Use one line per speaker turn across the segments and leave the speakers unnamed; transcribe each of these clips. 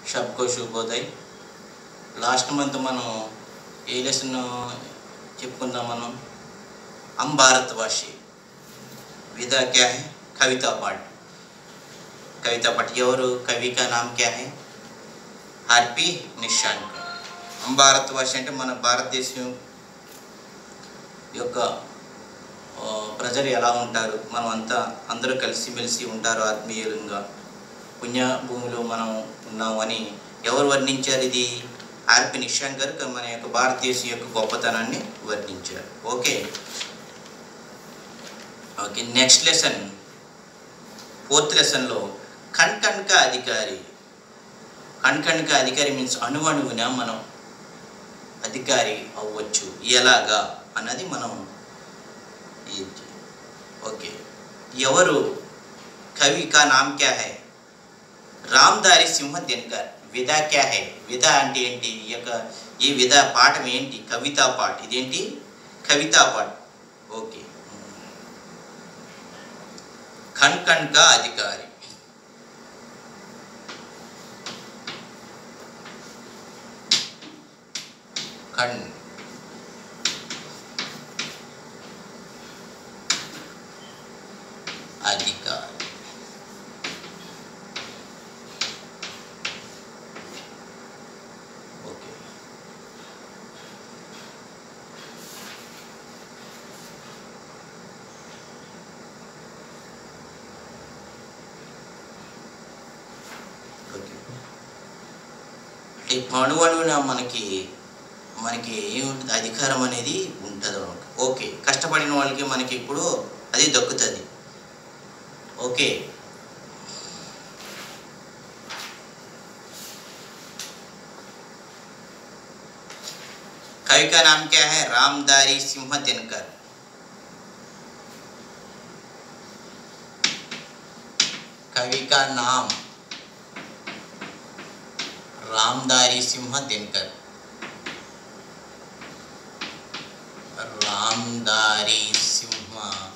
सबको శుభోదయ్ last month మనం ఏ lesson చెప్పుకుందాం మనం हम भारतवासी विधा क्या है कविता पाठ कविता पाठ ఎవరు కవి का नाम क्या है ఆర్పి నిశాంక్ हम भारतवासी అంటే మన భారతదేశం యొక్క ఆ, ప్రజలు ఎలా ఉంటారు మనం అంతా అందరూ కలిసిమెలిసి ఉంటారు ఆత్మీయులంగా పుణ్యభూమిలో మనం ఉన్నామని ఎవరు వర్ణించారు ఇది ఆర్పి నిశాంక్ గారు మన యొక్క భారతదేశం యొక్క గొప్పతనాన్ని వర్ణించారు okay okay next lesson fourth లెసన్లో కణ్కణ్క అధికారి కణ్కణ్క అధికారి మీన్స్ అణువణువున మనం అధికారి అవ్వచ్చు ఎలాగా అన్నది మనం ఇది ఓకే ఎవరు కవి కా నామ్ క్యా హై రామ్దారి సింహ దినకర్ విధా క్యా హై విధా అంటే ఏంటి ఈ యొక్క ఈ విధా పాఠం ఏంటి కవితా పాఠ్ ఇదేంటి కవితా పాఠ్ ఓకే ఖన్ ఖన్ కా అధికారి ఖన్ అధికారి ఓకే ఓకే అంటే అణు అణువున మనకి మనకి ఏముంటుంది అధికారం అనేది ఉంటుంది ఓకే కష్టపడిన వాళ్ళకి మనకి ఇప్పుడు అది దక్కుతుంది ఓకే कवि का नाम क्या है रामदारी सिंह दिनकर कवि का नाम रामदारी सिंह दिनकर रामदारी सिंह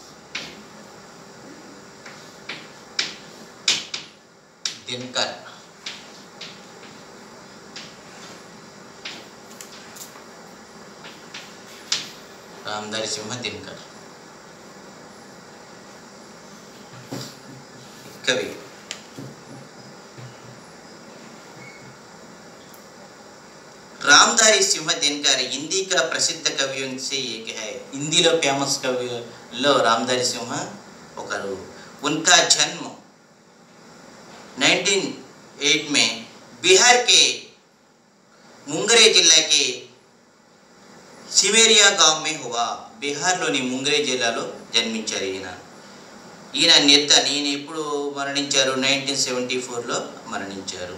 दिनकर रामदारी सिंह दिनकर कवि रामधारी सिंह दिनकर हिंदी का प्रसिद्ध कवियों से एक है हिंदी लो फेमस कवि लो रामधारी सिंह ఒకరు उनका जन्म 1908 में बिहार के मुंगरे जिला के సివేరియా గావ్ మే హువా బీహార్లోని ముంగరే జిల్లాలో జన్మించారు ఈయన ఈయన నిర్ధన్ ఈయన ఎప్పుడు మరణించారు నైన్టీన్ సెవెంటీ ఫోర్లో మరణించారు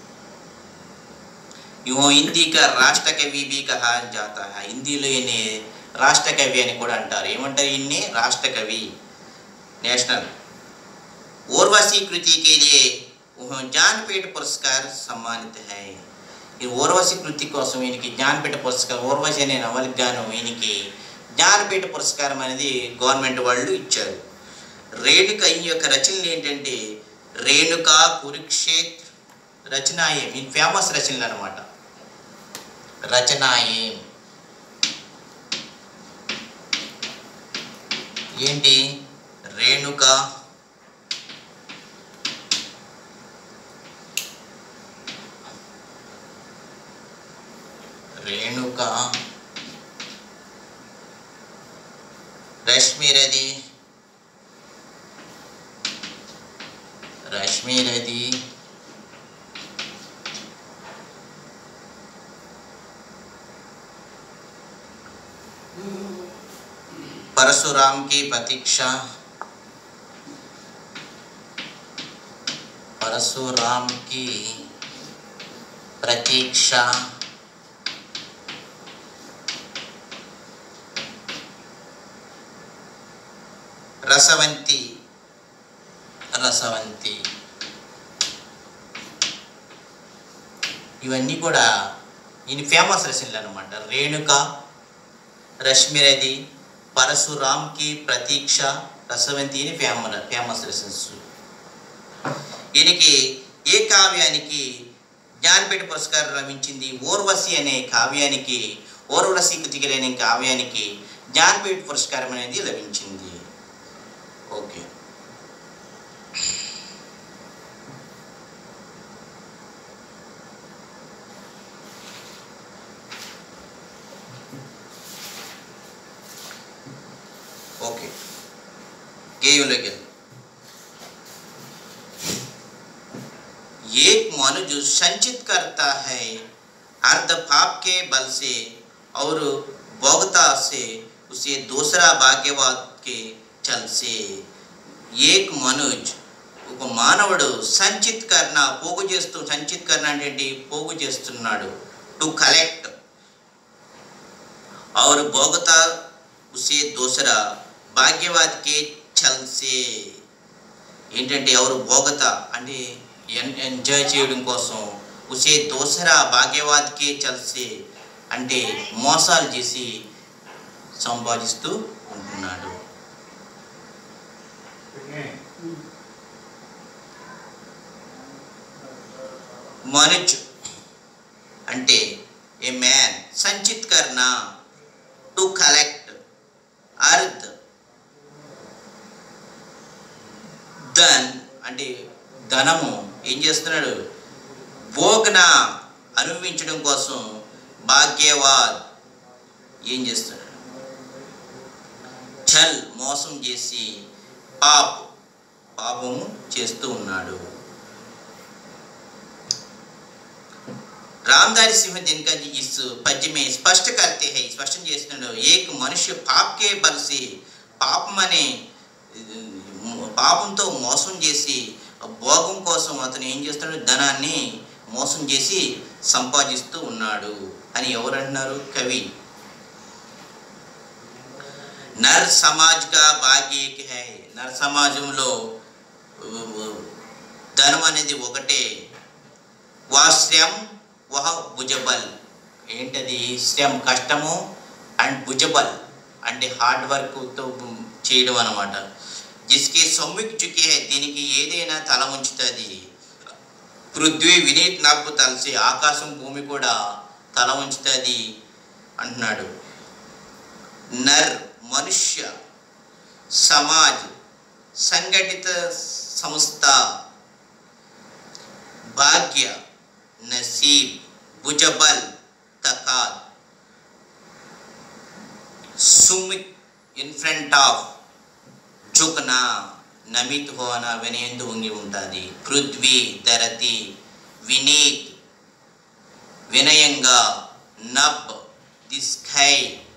యూహో హిందీ కా రాష్ట్ర కవి బి కహా జాతా హై హిందీలో ఈయన రాష్ట్ర కవి అని కూడా అంటారు ఏమంటారు ఈయన్ని రాష్ట్ర కవి నేషనల్ ఓర్వశీ కృతి के लिए वह ज्ञानपीठ पुरस्कार सम्मानित है ఈ ఓర్వశి కృతి కోసం ఈయనకి జ్ఞానపీఠ పురస్కారం ఓర్వశి అనే నవలికి గాను ఈయనకి జ్ఞానపీఠ పురస్కారం అనేది గవర్నమెంట్ వాళ్ళు ఇచ్చారు రేణుక ఈ యొక్క రచనలు ఏంటంటే రేణుక కురుక్షేత్ర రచనాయం ఈ ఫేమస్ రచనలు అనమాట రచనాయం ఏంటి రేణుక రేణుక రశ్మిరది రశ్మిరది परशुराम की प्रतीक्षा परशुराम की प्रतीक्षा రసవంతి రసవంతి ఇవన్నీ కూడా ఈయన ఫేమస్ రచనలు అనమాట రేణుక రశ్మిరది పరశురామ్కి ప్రతీక్ష రసవంతి అని ఫేమ ఫేమస్ లెసన్స్ ఈయనకి ఏ కావ్యానికి జ్ఞానపీఠ పురస్కారం లభించింది ఓర్వశి అనే కావ్యానికి ఓర్వశి కృతికి అనే కావ్యానికి జ్ఞానపీఠ పురస్కారం అనేది లభించింది ఓకే ओके केवल एक मनुष्य संचित करता है अर्ध पाप के बल से और भोगता से उसे दूसरा भाग्यवाद के चल से एक मनुज ఒక మానవుడు సంచిత్ కర్ణ పోగు చేస్తూ సంచిత్ కర్ణ అంటే ఏంటి పోగు చేస్తున్నాడు టు కలెక్ట్ और भोगता उसे दूसरा భాగ్యవాద్ కే చల్సే ఏంటంటే ఎవరు భోగత అంటే ఎన్ ఎంజాయ్ చేయడం కోసం ఉసే దోసరా భాగ్యవాద్ కే చల్సే అంటే మోసాలు చేసి సంపాదిస్తూ ఉంటున్నాడు మనుజ్ అంటే ఏ మ్యాన్ సంచిత్ కర్ణ టు కలెక్ట్ అర్త్ ధన్ అంటే ధనము ఏం చేస్తున్నాడు భోగన అనుభవించడం కోసం భాగ్యవాద్ ఏం చేస్తున్నాడు ఛల్ మోసం చేసి పాప్ పాపము చేస్తూ ఉన్నాడు रामदारी सिंह दिनकर जी इस पद्य में स्पष्ट करते हैं स्पष्ट చేస్తున్నాడు ఏక్ మనుష్య పాప్ కే బల్ से పాపం అనే పాపంతో మోసం చేసి భోగం కోసం అతను ఏం చేస్తున్నాడు ధనాన్ని మోసం చేసి సంపాదిస్తూ ఉన్నాడు అని ఎవరు అంటున్నారు కవి నర్ సమాజ్ కా భాగ్య ఏక్ హై నర్ సమాజంలో ధనం అనేది ఒకటే వాశ్రయం వహ భుజబల్ ఏంటది శ్రమ్ కష్టము అండ్ భుజబల్ అంటే హార్డ్ వర్క్తో చేయడం అనమాట జిస్కి సొమ్మికి చుకి హై దీనికి ఏదైనా తల ఉంచుతుంది పృథ్వీ వినీత్ నబ్బు తలసి ఆకాశం భూమి కూడా తల ఉంచుతుంది అంటున్నాడు నర్ మనుష్య సమాజ్ సంఘటిత సంస్థ భాగ్య नसीब भुजबल तकात सुमिक इन फ्रंट ఆఫ్ చుక్నా నమిత్ హోనా వినయందు ఉంగి ఉంటుంది పృథ్వీ ధరతి వినీత్ వినయంగా నబ్ దిస్ఖై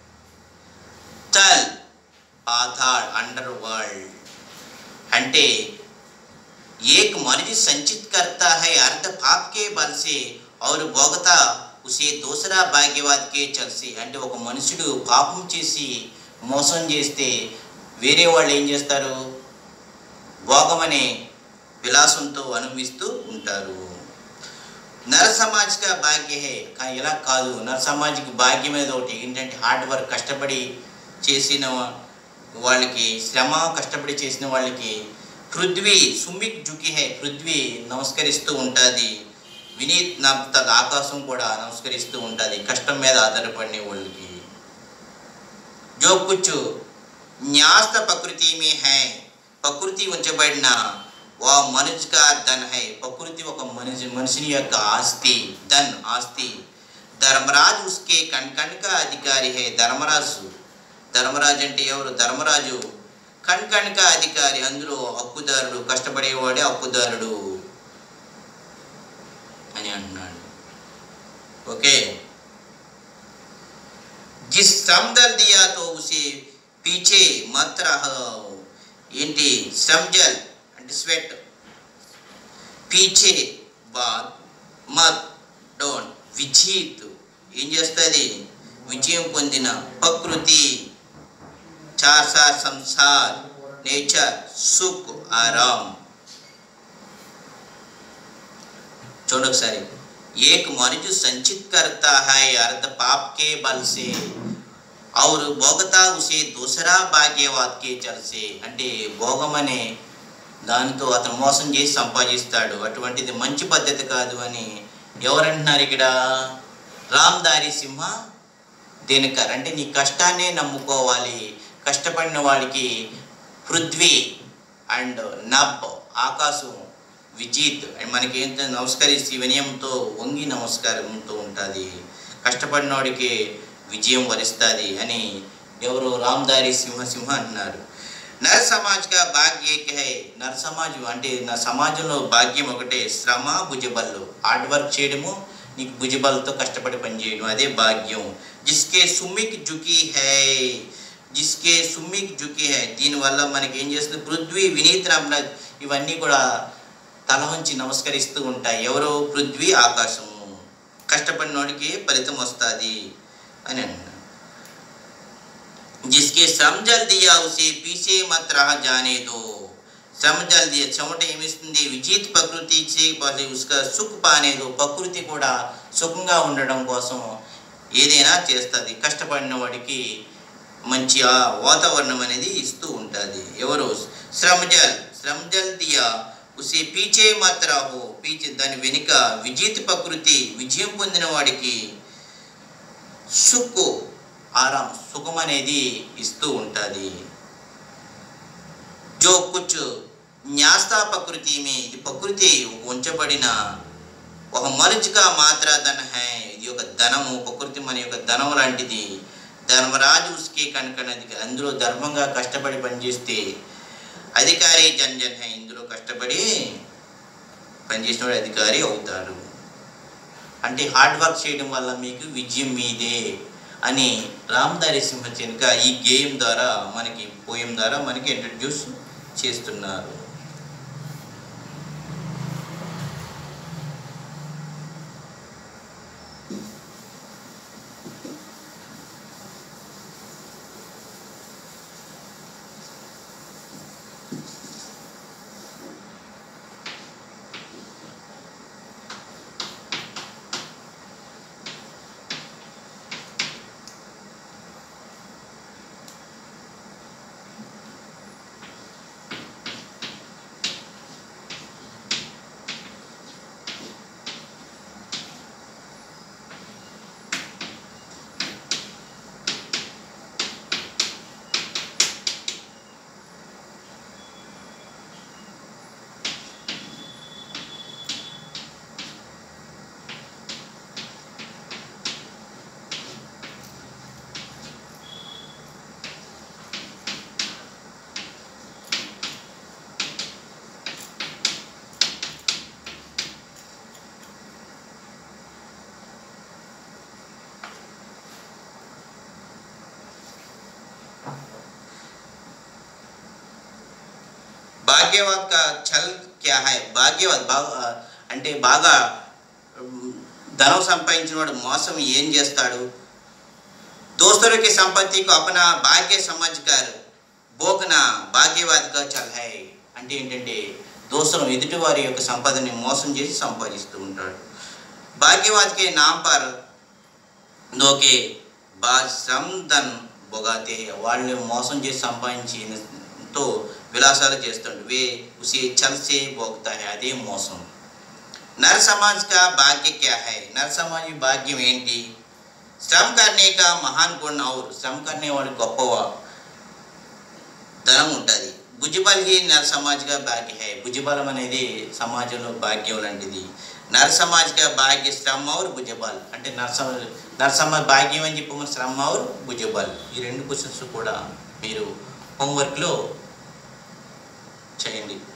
తల్ పాతాళ్ అండర్ వరల్డ్ అంటే एक मनुष्य संचित करता है अर्ध पाप के बल से और भोगता उसे दूसरा భాగ్యవాద్ కే చల్సి అంటే ఒక మనుషుడు పాపం చేసి మోసం చేస్తే వేరే వాళ్ళు ఏం చేస్తారు భోగం అనే విలాసంతో అనుభవిస్తూ ఉంటారు నర సమాజ్గా భాగ్య హే కానీ ఇలా కాదు నర సమాజ్కి భాగ్యం అనేది ఒకటి ఏంటంటే హార్డ్ వర్క్ కష్టపడి చేసిన వాళ్ళకి శ్రమ కష్టపడి చేసిన వాళ్ళకి పృథ్వీ సుమిక్ జుకి హై పృథ్వీ నమస్కరిస్తూ ఉంటుంది వినీత్ నబ్త ఆకాశం కూడా నమస్కరిస్తూ ఉంటుంది కష్టం మీద ఆధారపడిన వాళ్ళకి జో కుచ్ న్యాస్త ప్రకృతి మీ హై ప్రకృతి ఉంచబడిన వా మనుష్గా ధన్ హై ప్రకృతి ఒక మనిషి మనిషిని యొక్క ఆస్తి ధన్ ఆస్తి ధర్మరాజు ఉస్కే కణ్కణ్క అధికారి హై ధర్మరాజు ధర్మరాజు అంటే ఎవరు ధర్మరాజు కణ్కణిక అధికారి అందులో హక్కుదారుడు కష్టపడేవాడే హక్కుదారుడు అని అంటున్నాడు ఓకే జిస్ శ్రమదల్ దియా తో ఉసే పీచే మత్ రహో ఏంటి శ్రమజల్ అంటే స్వెట్ పీచే బాద్ మత్ డోంట్ విజీత్ ఏం చేస్తుంది విజయం పొందిన ప్రకృతి चार सार संसार नेचर सुख आराम చూడండి ఒకసారి एक मनुष्य संचित करता है अर्ध पाप के बल से और భోగతా ఉసే దూసరా భాగ్యవాద్ కే చల్సే అంటే భోగం అనే దానితో అతను మోసం చేసి సంపాదిస్తాడు అటువంటిది మంచి పద్ధతి కాదు అని ఎవరంటున్నారు ఇక్కడ రామ్దారి సింహ దినకర్ అంటే నీ కష్టాన్నే నమ్ముకోవాలి కష్టపడిన వాడికి పృథ్వీ అండ్ నబ్ ఆకాశం విజిత్ అండ్ మనకి ఏంటో నమస్కరిస్తే వినయంతో వంగి నమస్కారంతో ఉంటుంది కష్టపడిన వాడికి విజయం వరిస్తుంది అని ఎవరు రామ్దారి సింహ సింహ అంటున్నారు నర్ సమాజ్ కా భాగ్య ఏక్ హై నర్ సమాజ్ అంటే నా సమాజంలో భాగ్యం ఒకటే శ్రమ భుజబల్లు హార్డ్ వర్క్ చేయడము నీకు భుజబల్తో కష్టపడి పనిచేయడం అదే భాగ్యం జిస్కే సుమిక్ జుకి హై జిస్కే సుమిక్ జుకి హై దీనివల్ల మనకి ఏం చేస్తుంది పృథ్వీ వినీత్ రామ్నాథ్ ఇవన్నీ కూడా తల వంచి నమస్కరిస్తూ ఉంటాయి ఎవరు పృథ్వీ ఆకాశము కష్టపడినోడికి ఫలితం వస్తుంది అని అంటున్నారు जिसके श्रम जल दिया उसे पीछे मत रह जाने दो శ్రమ జల్ దియా చెమట ఏమిస్తుంది విజిత్ ప్రకృతి చేయబడి ఉస్కా సుఖ్ పానేదో ప్రకృతి కూడా సుఖంగా ఉండడం కోసం ఏదైనా చేస్తుంది కష్టపడిన వాడికి మంచి ఆ వాతావరణం అనేది ఇస్తూ ఉంటుంది ఎవరు శ్రమజల్ శ్రమజల్ దియా ఉసే పీచే మాత్ర హో పీచే దాని వెనుక విజిత్ ప్రకృతి విజయం పొందిన వాడికి సుక్కు ఆరాం సుఖం అనేది ఇస్తూ ఉంటుంది జో కుచ్ న్యాస్తా ప్రకృతి మీ ఇది ప్రకృతి ఉంచబడిన ఒక మరుచుగా మాత్ర ధన హై ఇది ఒక ధనము ప్రకృతి మన యొక్క ధనం లాంటిది ధర్మరాజు ఉస్కే కనుకనది అందులో ధర్మంగా కష్టపడి పనిచేస్తే అధికారి జన్జన్ హై ఇందులో కష్టపడి పనిచేసిన వాడు అధికారి అవుతాడు అంటే హార్డ్ వర్క్ చేయడం వల్ల మీకు విజయం మీదే అని రామ్దారి సింహచెనుక ఈ గేమ్ ద్వారా మనకి పోయం ద్వారా మనకి ఇంట్రడ్యూస్ చేస్తున్నారు భాగ్యవత్ కా ఛల్ క్యా హై భాగ్యవత్ బాగా అంటే బాగా ఉమ్, ధనం సంపాదించిన వాడు మోసం ఏం చేస్తాడు దోస్తులకి సంపత్తికి అపన భాగ్య సమజ్కర్ బోకన భాగ్యవాద్ కా చల్ హై అంటే ఏంటంటే దోస్తులం ఎదుటి వారి యొక్క సంపదని మోసం చేసి సంపాదిస్తూ ఉంటాడు భాగ్యవాద్కే నామ్ పర్ నోకే బా శ్రమ్ ధన్ బొగాతే వాళ్ళు మోసం చేసి సంపాదించితో విలాసాలు చేస్తుంటాడు వే ఉసే చల్సే భోగతా హై అదే మోసం నర్ సమాజ్ కా భాగ్య క్యా హై నర్ సమాజ్ ఈ భాగ్యం ఏంటి శ్రమ్ కర్నే కా మహాన్ గుణ ఔర్ శ్రమ్ కర్నే వాడు గొప్పవా ధనం ఉంటుంది భుజబల్ హీ నర్ సమాజ్గా భాగ్య హై భుజబలం అనేది సమాజంలో భాగ్యం లాంటిది నర్ సమాజ్గా భాగ్య శ్రమ ఔర్ భుజబల్ అంటే నర్ సమ నర్ సమాజ్ భాగ్యం అని చెప్పి శ్రమ ఔర్ భుజబల్ ఈ రెండు క్వశ్చన్స్ కూడా మీరు హోంవర్క్లో చేయండి